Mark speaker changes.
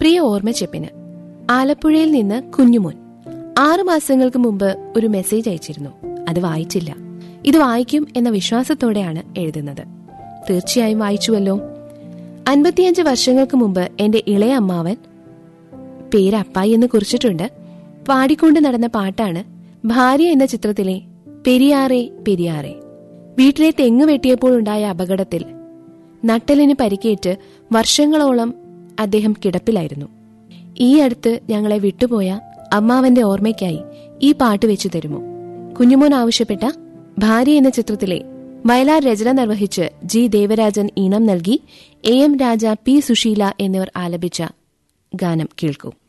Speaker 1: പ്രിയ ഓർമ്മച്ചെപ്പിന് ആലപ്പുഴയിൽ നിന്ന് കുഞ്ഞുമോൻ ആറു മാസങ്ങൾക്ക് മുമ്പ് ഒരു മെസ്സേജ് അയച്ചിരുന്നു അത് വായിച്ചില്ല ഇത് വായിക്കും എന്ന വിശ്വാസത്തോടെയാണ് എഴുതുന്നത് തീർച്ചയായും വായിച്ചുവല്ലോ അൻപത്തിയഞ്ച് വർഷങ്ങൾക്ക് മുമ്പ് എന്റെ ഇളയ അമ്മാവൻ പേര് അപ്പായി എന്ന് കുറിച്ചിട്ടുണ്ട് പാടിക്കൊണ്ട് നടന്ന പാട്ടാണ് ഭാര്യ എന്ന ചിത്രത്തിലെ പെരിയാറെ പെരിയാറെ വീട്ടിലെ തെങ്ങ് വെട്ടിയപ്പോൾ ഉണ്ടായ അപകടത്തിൽ നട്ടലിന് പരിക്കേറ്റ് വർഷങ്ങളോളം അദ്ദേഹം കിടപ്പിലായിരുന്നു ഈ അടുത്ത് ഞങ്ങളെ വിട്ടുപോയ അമ്മാവന്റെ ഓർമ്മയ്ക്കായി ഈ പാട്ട് വെച്ചു തരുമോ കുഞ്ഞുമോൻ ആവശ്യപ്പെട്ട ഭാര്യ എന്ന ചിത്രത്തിലെ വയലാർ രചന നിർവഹിച്ച് ജി ദേവരാജൻ ഈണം നൽകി A M Raja P Susheela എന്നിവർ ആലപിച്ച ഗാനം കേൾക്കൂ